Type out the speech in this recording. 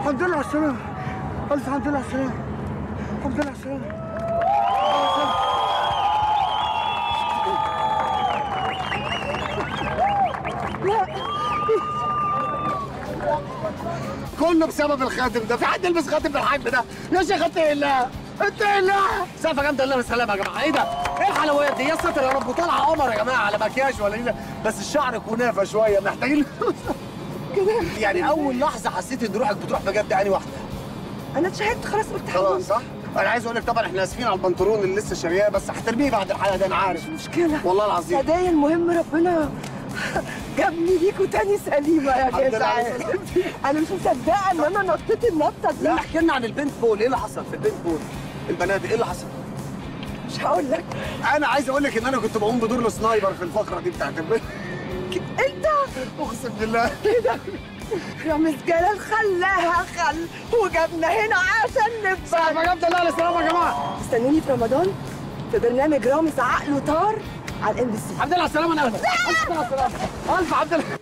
الحمد لله على السلامة ألف الحمد لله على السلامة الحمد لله على السلامة كله بسبب الخاتم ده في حد يلبس خاتم بالحجم ده يا شيخ اتقي الله اتقي الله سقفه جامده الله بالسلامه يا جماعه ايه ده ايه الحلويات دي يا ساتر يا رب طالعه قمر يا جماعه على مكياج ولا ايه بس الشعر كنافه شويه محتاجين يعني اول لحظه حسيت ان روحك بتروح بجد انهي واحده انا اتشهدت خلاص قلت خلاص صح انا عايز اقول لك طبعا احنا اسفين على البنطلون اللي لسه شارياه بس هترميه بعد الحلقه ده انا عارف مشكلة والله العظيم هدايا المهم ربنا جابني ليكوا تاني سليمة يا الحمد لله على جدعان أنا مش مصدقة إن أنا نطيت النطة دي لا احكي لنا عن البنت بول ايه اللي حصل في البنت بول البنات ايه اللي حصل مش هقول لك انا عايز اقول لك ان انا كنت بقوم بدور السنايبر في الفقره دي بتاعت البنت أنت اقسم بالله كده رامز جلال خلاها خل وجابنا هنا عشان سقفه نبقى جامده الله على السلامه يا جماعه استنوني في رمضان في برنامج رامز عقله طار على الام بي سي الحمد لله على السلامه انا الف الف على السلامه الف الحمد لله